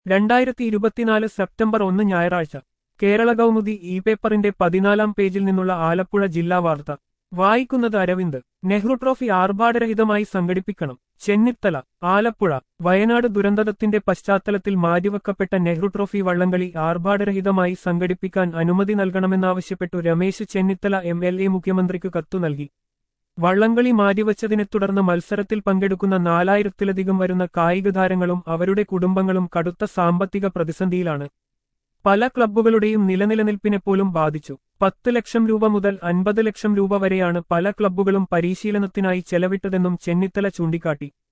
രണ്ടായിരത്തി ഇരുപത്തിനാല് സെപ്റ്റംബർ ഒന്ന് ഞായറാഴ്ച കേരള കൗമുദി ഇ പേപ്പറിന്റെ പതിനാലാം പേജിൽ നിന്നുള്ള ആലപ്പുഴ ജില്ലാ വാർത്ത വായിക്കുന്നത് അരവിന്ദ് നെഹ്റു ട്രോഫി ആർഭാടരഹിതമായി സംഘടിപ്പിക്കണം ചെന്നിത്തല ആലപ്പുഴ വയനാട് ദുരന്തത്തിന്റെ പശ്ചാത്തലത്തിൽ മാറ്റിവെക്കപ്പെട്ട നെഹ്റു ട്രോഫി വള്ളംകളി ആർഭാടരഹിതമായി സംഘടിപ്പിക്കാൻ അനുമതി നൽകണമെന്നാവശ്യപ്പെട്ടു Ramesh Chennithala M L A മുഖ്യമന്ത്രിക്ക് കത്തു നൽകി വള്ളംകളി മാറ്റിവച്ചതിനെ തുടർന്ന് മത്സരത്തിൽ പങ്കെടുക്കുന്ന നാലായിരത്തിലധികം വരുന്ന കായിക താരങ്ങളും അവരുടെ കുടുംബങ്ങളും കടുത്ത സാമ്പത്തിക പ്രതിസന്ധിയിലാണ് പല ക്ലബ്ബുകളുടെയും നിലനിലനിൽപ്പിനെ പോലും ബാധിച്ചു പത്ത് ലക്ഷം രൂപ മുതൽ അൻപത് ലക്ഷം രൂപ വരെയാണ് പല ക്ലബ്ബുകളും പരിശീലനത്തിനായി ചെലവിട്ടതെന്നും ചെന്നിത്തല ചൂണ്ടിക്കാട്ടി